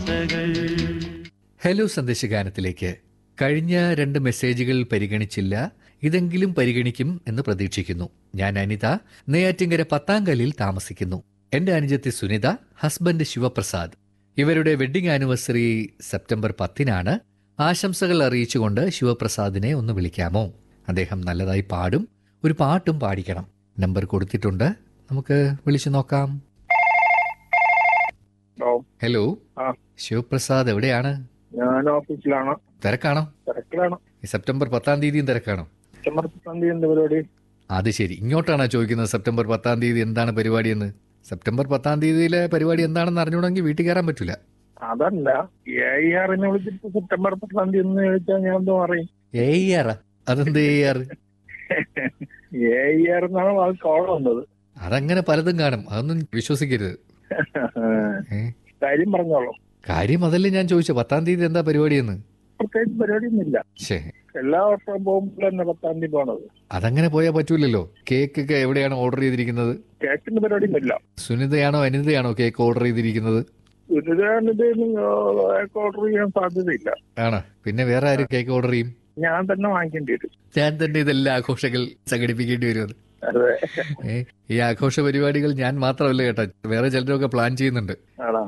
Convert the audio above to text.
ആശകൾ ഹലോ സന്ദേശഗാനത്തിലേക്ക് കഴിഞ്ഞ രണ്ട് മെസ്സേജുകൾ പരിഗണിച്ചില്ല ഇതെങ്കിലും പരിഗണിക്കും എന്ന് പ്രതീക്ഷിക്കുന്നു ഞാൻ അനിത നെയ്യാറ്റിങ്കര പത്താങ്കലിൽ താമസിക്കുന്നു എന്റെ അനുജത്തി സുനിത ഹസ്ബൻഡ് ശിവപ്രസാദ് ഇവരുടെ വെഡ്ഡിംഗ് ആനിവേഴ്സറി സെപ്റ്റംബർ പത്തിനാണ് ആശംസകൾ അറിയിച്ചുകൊണ്ട് ശിവപ്രസാദിനെ ഒന്ന് വിളിക്കാമോ അദ്ദേഹം നല്ലതായി പാടും ഒരു പാട്ടും പാടിക്കണം നമ്പർ കൊടുത്തിട്ടുണ്ട് നമുക്ക് വിളിച്ചു നോക്കാം ഹലോ ഹലോ ആ. ശിവപ്രസാദ് എവിടെയാണ് ഞാൻ ഓഫീസിലാണ് തിരക്കാണോ തിരക്കിലാണ് ഈ സെപ്റ്റംബർ പത്താം തീയതിയും തിരക്കാണോ സെപ്റ്റംബർ പത്താം തീയതി എന്ത് പരിപാടി അത് ശരി ഇങ്ങോട്ടാണോ ചോദിക്കുന്നത് സെപ്റ്റംബർ പത്താം തീയതി എന്താണ് പരിപാടി എന്ന് സെപ്റ്റംബർ പത്താം തീയതിയിലെ പരിപാടി എന്താണെന്ന് അറിഞ്ഞുകൂടെങ്കിൽ വീട്ടിൽ കയറാൻ പറ്റൂല അതല്ല എ ആറിനെ വിളിച്ചിട്ട് സെപ്റ്റംബർ പത്താം തീയതി എന്ന് ചോദിച്ചാൽ ഞാൻ എന്തോ പറയും ഏ ആർ അതെന്ത് ഏ ആർ എ ആർ എന്നാണ് അത് കോൾ വന്നത് അതങ്ങനെ പലതും കാണും അതൊന്നും വിശ്വസിക്കരുത് ഏ? കാര്യം പറഞ്ഞോളൂ കാര്യം അതല്ലേ ഞാൻ ചോദിച്ചു പത്താം തീയതി എന്താ പരിപാടി എന്ന് പ്രത്യേകിച്ച് പരിപാടിയൊന്നുമില്ല ഷേ എല്ലാ വർഷവും പോകുമ്പോൾ തന്നെ പത്താം തീയതി പോണത് അതങ്ങനെ പോയാൽ പറ്റൂലല്ലോ കേക്ക് ഒക്കെ എവിടെയാണ് ഓർഡർ ചെയ്തിരിക്കുന്നത് കേക്കിന്റെ പരിപാടിയൊന്നുമില്ല സുനിതയാണോ അനിതയാണോ കേക്ക് ഓർഡർ ചെയ്തിരിക്കുന്നത് ഗുരുതാനിത് ഓർഡർ ചെയ്യാൻ സാധ്യതയില്ല ആണോ പിന്നെ വേറെ ആരും കേക്ക് ഓർഡർ ചെയ്യും ഞാൻ തന്നെ വാങ്ങിക്കേണ്ടി വരും ഞാൻ തന്നെ ഇതെല്ലാം ആഘോഷങ്ങൾ സംഘടിപ്പിക്കേണ്ടി വരുമെന്ന് അതെ ഏ, ഈ ആഘോഷ പരിപാടികൾ ഞാൻ മാത്രമല്ല കേട്ടോ വേറെ ചിലരൊക്കെ പ്ലാൻ ചെയ്യുന്നുണ്ട് ആണോ